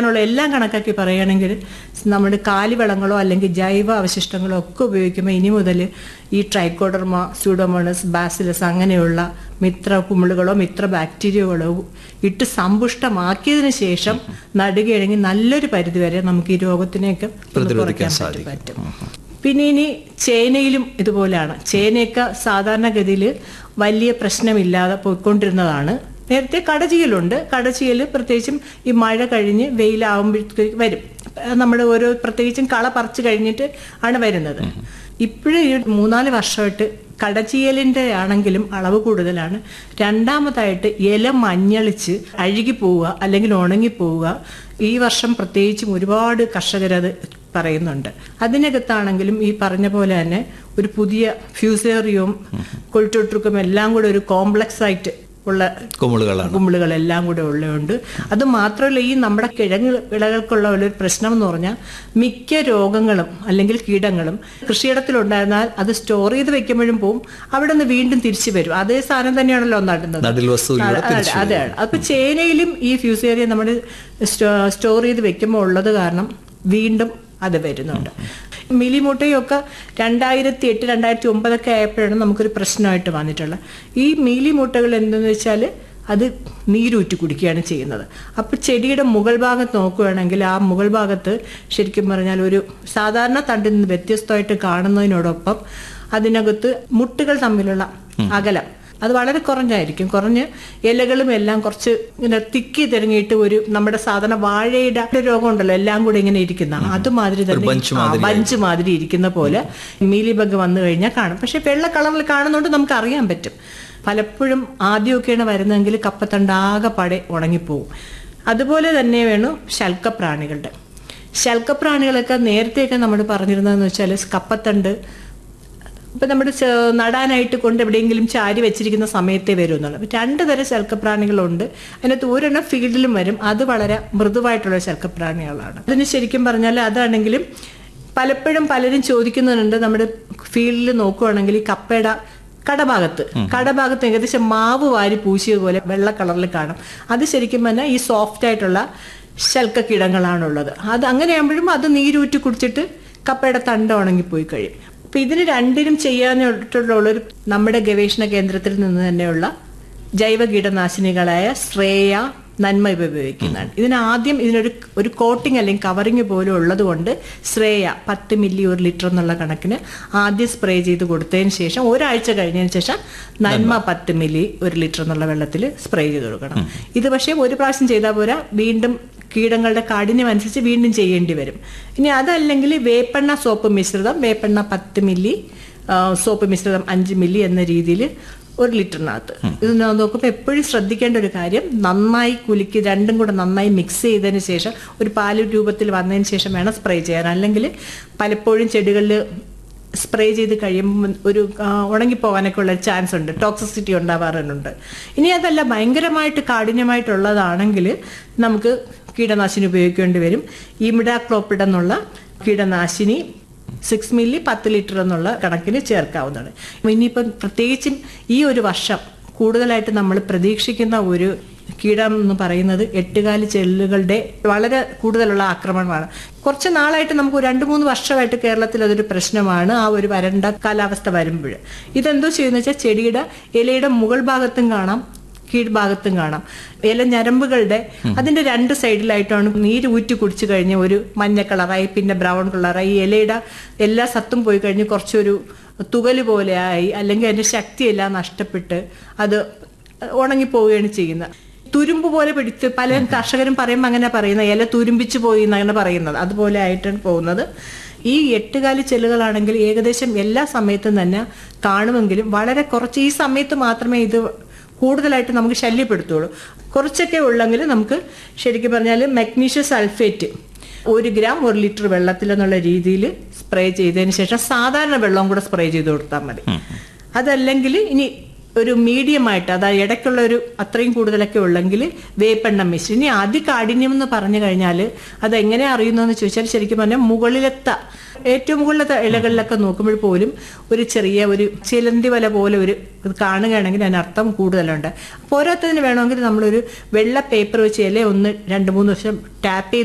ചെയ്യാനുള്ള എല്ലാം കണക്കാക്കി പറയുകയാണെങ്കിൽ നമ്മുടെ കാലിവളങ്ങളോ അല്ലെങ്കിൽ ജൈവ അവശിഷ്ടങ്ങളോ ഒക്കെ ഉപയോഗിക്കുമ്പോൾ ഇനി മുതൽ ഈ ട്രൈക്കോഡർമ സ്യൂഡോമോണസ് ബാസിലസ് അങ്ങനെയുള്ള മിത്ര കുമിളുകളോ മിത്ര ബാക്ടീരിയകളോ ഇട്ട് സമ്പുഷ്ടമാക്കിയതിനു ശേഷം നടുകയാണെങ്കിൽ നല്ലൊരു പരിധിവരെ നമുക്ക് ഈ രോഗത്തിനെയൊക്കെ ഒന്ന് പ്രതിരോധിക്കാൻ കുറയ്ക്കാൻ പറ്റും പിന്നെ ഇനി ചേനയിലും ഇതുപോലെയാണ് ചേനയൊക്കെ സാധാരണഗതിയിൽ വലിയ പ്രശ്നമില്ലാതെ പോയിക്കൊണ്ടിരുന്നതാണ് നേരത്തെ കടചീലുണ്ട് കടചീൽ പ്രത്യേകിച്ചും ഈ മഴ കഴിഞ്ഞ് വെയിലാവുമ്പോഴത്തേക്ക് വരും നമ്മൾ ഓരോ പ്രത്യേകിച്ചും കള പറിച്ചു കഴിഞ്ഞിട്ട് ആണ് വരുന്നത് ഇപ്പോഴും ഈ മൂന്നാല് വർഷമായിട്ട് കടചീയലിൻ്റെ ആണെങ്കിലും അളവ് കൂടുതലാണ് രണ്ടാമതായിട്ട് ഇല മഞ്ഞളിച്ച് അഴുകി പോവുക അല്ലെങ്കിൽ ഉണങ്ങി പോവുക ഈ വർഷം പ്രത്യേകിച്ചും ഒരുപാട് കർഷകരത് പറയുന്നുണ്ട് അതിനകത്താണെങ്കിലും ഈ പറഞ്ഞ പോലെ തന്നെ ഒരു പുതിയ ഫ്യൂസേറിയവും കൊൾട്ടൊട്ടുക്കും എല്ലാം കൂടെ ഒരു കോംപ്ലക്സ് ആയിട്ട് ഉള്ള കുമിളുകളാണ് കുമ്പിളുകളെല്ലാം കൂടെ ഉള്ളതുകൊണ്ട് അത് മാത്രമല്ല ഈ നമ്മുടെ കിഴങ്ങ് വിളകൾക്കുള്ള ഒരു പ്രശ്നം എന്ന് പറഞ്ഞാൽ മിക്ക രോഗങ്ങളും അല്ലെങ്കിൽ കീടങ്ങളും കൃഷിയിടത്തിലുണ്ടായിരുന്നാൽ അത് സ്റ്റോർ ചെയ്ത് വെക്കുമ്പോഴും പോവും അവിടെ നിന്ന് വീണ്ടും തിരിച്ചു വരും അതേ സാധനം തന്നെയാണല്ലോ നടുന്നത് നടിൽ വസ്തുവിലൂടെ അതെ, തിരിച്ചു അതെ അപ്പൊ ചേനയിലും ഈ ഫ്യൂസേറിയ നമ്മൾ സ്റ്റോർ ചെയ്ത് വെക്കുമ്പോൾ ഉള്ളത് കാരണം വീണ്ടും അത് വരുന്നുണ്ട് മീലിമൂട്ടയൊക്കെ രണ്ടായിരത്തി എട്ട് രണ്ടായിരത്തി ഒമ്പതൊക്കെ ആയപ്പോഴാണ് നമുക്കൊരു പ്രശ്നമായിട്ട് വന്നിട്ടുള്ളത് ഈ മീലിമൂട്ടകൾ എന്തെന്ന് വെച്ചാൽ അത് നീരൂറ്റി കുടിക്കുകയാണ് ചെയ്യുന്നത് അപ്പോൾ ചെടിയുടെ മുകൾ ഭാഗത്ത് നോക്കുകയാണെങ്കിൽ ആ മുകൾ ഭാഗത്ത് ശരിക്കും പറഞ്ഞാൽ ഒരു സാധാരണ തണ്ടിൽ നിന്ന് വ്യത്യസ്തമായിട്ട് കാണുന്നതിനോടൊപ്പം അതിനകത്ത് മുട്ടുകൾ തമ്മിലുള്ള അകലം അത് വളരെ കുറഞ്ഞായിരിക്കും കുറഞ്ഞ് ഇലകളും എല്ലാം കുറച്ച് ഇങ്ങനെ തിക്കി തിരങ്ങിയിട്ട് ഒരു നമ്മുടെ സാധാരണ വാഴയുടെ ഒരു രോഗം ഉണ്ടല്ലോ എല്ലാം കൂടെ ഇങ്ങനെ ഇരിക്കുന്ന അതുമാതിരി തന്നെ bunch ആ, ബഞ്ച് മാതിരി ഇരിക്കുന്ന പോലെ മീലിബഗ് വന്നു കഴിഞ്ഞാൽ കാണും പക്ഷെ വെള്ള കളറിൽ കാണുന്നതുകൊണ്ട് നമുക്ക് അറിയാൻ പറ്റും പലപ്പോഴും ആദ്യമൊക്കെയാണ് വരുന്നതെങ്കിൽ കപ്പത്തണ്ടാകെ പടെ ഉണങ്ങിപ്പോവും അതുപോലെ തന്നെ വേണം ശൽക്കപ്രാണികളുടെ ശൽക്കപ്രാണികളൊക്കെ നേരത്തെയൊക്കെ നമ്മൾ പറഞ്ഞിരുന്നതെന്ന് വെച്ചാൽ കപ്പത്തണ്ട് ഇപ്പം നമ്മുടെ ചെ- നടാനായിട്ട് കൊണ്ട് എവിടെയെങ്കിലും ചാരി വെച്ചിരിക്കുന്ന സമയത്തേ വരും എന്നുള്ളത് അപ്പം രണ്ട് തരം ശൽക്കപ്രാണികളുണ്ട് അതിനകത്ത് ഒരെണ്ണം ഫീൽഡിലും വരും അത് വളരെ മൃദുവായിട്ടുള്ള ശൽക്കപ്രാണികളാണ് അതിന് ശരിക്കും പറഞ്ഞാൽ അതാണെങ്കിലും പലപ്പോഴും പലരും ചോദിക്കുന്നുണ്ട് നമ്മുടെ ഫീൽഡിൽ നോക്കുവാണെങ്കിൽ ഈ കപ്പയുടെ കടഭാഗത്ത് കടഭാഗത്ത് ഏകദേശം മാവ് വാരി പൂശിയ പോലെ വെള്ള കളറിൽ കാണും അത് ശരിക്കും പറഞ്ഞാൽ ഈ സോഫ്റ്റ് ആയിട്ടുള്ള ശൽക്ക കീടങ്ങളാണുള്ളത് അത് അങ്ങനെയാകുമ്പോഴും അത് നീരൂറ്റി കുടിച്ചിട്ട് കപ്പയുടെ തണ്ട ഉണങ്ങിപ്പോയി കഴിയും അപ്പൊ ഇതിന് രണ്ടിനും ചെയ്യാനായിട്ടുള്ള ഒരു നമ്മുടെ ഗവേഷണ കേന്ദ്രത്തിൽ നിന്ന് തന്നെയുള്ള ജൈവ കീടനാശിനികളായ ശ്രേയ നന്മ ഇവ ഉപയോഗിക്കുന്നതാണ് ഇതിന് ആദ്യം ഇതിനൊരു ഒരു കോട്ടിംഗ് അല്ലെങ്കിൽ കവറിങ് പോലും ഉള്ളത് കൊണ്ട് ശ്രേയ പത്ത് മില്ലി ഒരു ലിറ്റർ എന്നുള്ള കണക്കിന് ആദ്യം സ്പ്രേ ചെയ്ത് കൊടുത്തതിന് ശേഷം ഒരാഴ്ച കഴിഞ്ഞതിന് ശേഷം നന്മ പത്ത് മില്ലി ഒരു ലിറ്റർ എന്നുള്ള വെള്ളത്തിൽ സ്പ്രേ ചെയ്ത് കൊടുക്കണം ഇത് പക്ഷേ ഒരു പ്രാവശ്യം ചെയ്താൽ പോരാ വീണ്ടും കീടങ്ങളുടെ കാഠിന്യം അനുസരിച്ച് വീണ്ടും ചെയ്യേണ്ടി വരും ഇനി അതല്ലെങ്കിൽ വേപ്പെണ്ണ സോപ്പ് മിശ്രിതം വേപ്പെണ്ണ പത്ത് മില്ലി ആ, സോപ്പ് മിശ്രിതം അഞ്ച് മില്ലി എന്ന രീതിയിൽ ഒരു ലിറ്ററിനകത്ത് ഇത് ഞാൻ നോക്കുമ്പോൾ എപ്പോഴും ശ്രദ്ധിക്കേണ്ട ഒരു കാര്യം നന്നായി കുലുക്കി രണ്ടും കൂടെ നന്നായി മിക്സ് ചെയ്തതിന് ശേഷം ഒരു പാല് രൂപത്തിൽ വന്നതിന് ശേഷം വേണം സ്പ്രേ ചെയ്യാൻ അല്ലെങ്കിൽ പലപ്പോഴും ചെടികളിൽ സ്പ്രേ ചെയ്ത് കഴിയുമ്പോൾ ഒരു ആ, ഉണങ്ങിപ്പോകാനൊക്കെ ഉള്ള ചാൻസ് ഉണ്ട് ടോക്സിസിറ്റി ഉണ്ടാവാറുണ്ട് ഇനി അതല്ല ഭയങ്കരമായിട്ട് കാഠിന്യമായിട്ടുള്ളതാണെങ്കിൽ നമുക്ക് കീടനാശിനി ഉപയോഗിക്കേണ്ടി വരും ഇമിഡാക്ലോപ്പിഡ് എന്നുള്ള കീടനാശിനി സിക്സ് മില്ലി പത്ത് ലിറ്റർ എന്നുള്ള കണക്കിന് ചേർക്കാവുന്നതാണ് ഇനിയിപ്പം പ്രത്യേകിച്ചും ഈ ഒരു വർഷം കൂടുതലായിട്ട് നമ്മൾ പ്രതീക്ഷിക്കുന്ന ഒരു കീടം എന്ന് പറയുന്നത് എട്ടുകാലി ചെല്ലുകളുടെ വളരെ കൂടുതലുള്ള ആക്രമണമാണ് കുറച്ച് നാളായിട്ട് നമുക്ക് ഒരു രണ്ട് മൂന്ന് വർഷമായിട്ട് കേരളത്തിൽ അതൊരു പ്രശ്നമാണ് ആ ഒരു വരണ്ട കാലാവസ്ഥ വരുമ്പോൾ ഇതെന്തോ ചെയ്യുന്ന വെച്ചാൽ ചെടിയുടെ ഇലയുടെ മുകൾ ഭാഗത്തും കാണാം കീഴ്ഭാഗത്തും കാണാം ഇല ഞരമ്പുകളുടെ അതിന്റെ രണ്ട് സൈഡിലായിട്ടാണ് നീര് ഊറ്റി കുടിച്ചു കഴിഞ്ഞ് ഒരു മഞ്ഞ കളറായി പിന്നെ ബ്രൗൺ കളറായി ഈ ഇലയുടെ എല്ലാ സത്തും പോയി കഴിഞ്ഞ് കുറച്ചൊരു തുകല് പോലെ ആയി അല്ലെങ്കിൽ അതിന്റെ ശക്തിയെല്ലാം നഷ്ടപ്പെട്ട് അത് ഉണങ്ങിപ്പോവുകയാണ് ചെയ്യുന്നത് തുരുമ്പ് പോലെ പിടിച്ച് പല കർഷകരും പറയുമ്പോൾ അങ്ങനെ പറയുന്നത് ഇല തുരുമ്പിച്ച് പോയി എന്നങ്ങനെ പറയുന്നത് അതുപോലെ ആയിട്ടാണ് പോകുന്നത് ഈ എട്ടുകാലി ചെല്ലുകളാണെങ്കിൽ ഏകദേശം എല്ലാ സമയത്തും തന്നെ കാണുമെങ്കിലും വളരെ കുറച്ച് ഈ സമയത്ത് മാത്രമേ ഇത് കൂടുതലായിട്ട് നമുക്ക് ശല്യപ്പെടുത്തുള്ളൂ കുറച്ചൊക്കെ ഉള്ളെങ്കിൽ നമുക്ക് ശരിക്കും പറഞ്ഞാൽ മഗ്നീഷ്യം സൾഫേറ്റ് ഒരു ഗ്രാം ഒരു ലിറ്റർ വെള്ളത്തിൽ എന്നുള്ള രീതിയിൽ സ്പ്രേ ചെയ്തതിന് ശേഷം സാധാരണ വെള്ളവും കൂടെ സ്പ്രേ ചെയ്ത് കൊടുത്താൽ മതി അതല്ലെങ്കിൽ ഇനി ഒരു മീഡിയം ആയിട്ട് അതായത് ഇടയ്ക്കുള്ള ഒരു അത്രയും കൂടുതലൊക്കെ ഉള്ളെങ്കിൽ വേപ്പെണ്ണ മിശ്രം ഇനി അതികാഠിന്യം എന്ന് പറഞ്ഞു കഴിഞ്ഞാൽ അത് എങ്ങനെ അറിയുന്നതെന്ന് ചോദിച്ചാൽ ശരിക്കും പറഞ്ഞാൽ മുകളിലത്തെ ഏറ്റവും മുകളിലത്തെ ഇലകളിലൊക്കെ നോക്കുമ്പോൾ പോലും ഒരു ചെറിയ ഒരു ചിലന്തി വല പോലെ ഒരു ഇത് കാണുകയാണെങ്കിൽ അതിനർത്ഥം കൂടുതലുണ്ട് പോരാത്തതിന് വേണമെങ്കിൽ നമ്മളൊരു വെള്ള പേപ്പർ വെച്ച് ഇല ഒന്ന് രണ്ട് മൂന്ന് വർഷം ടാപ്പ് ചെയ്ത്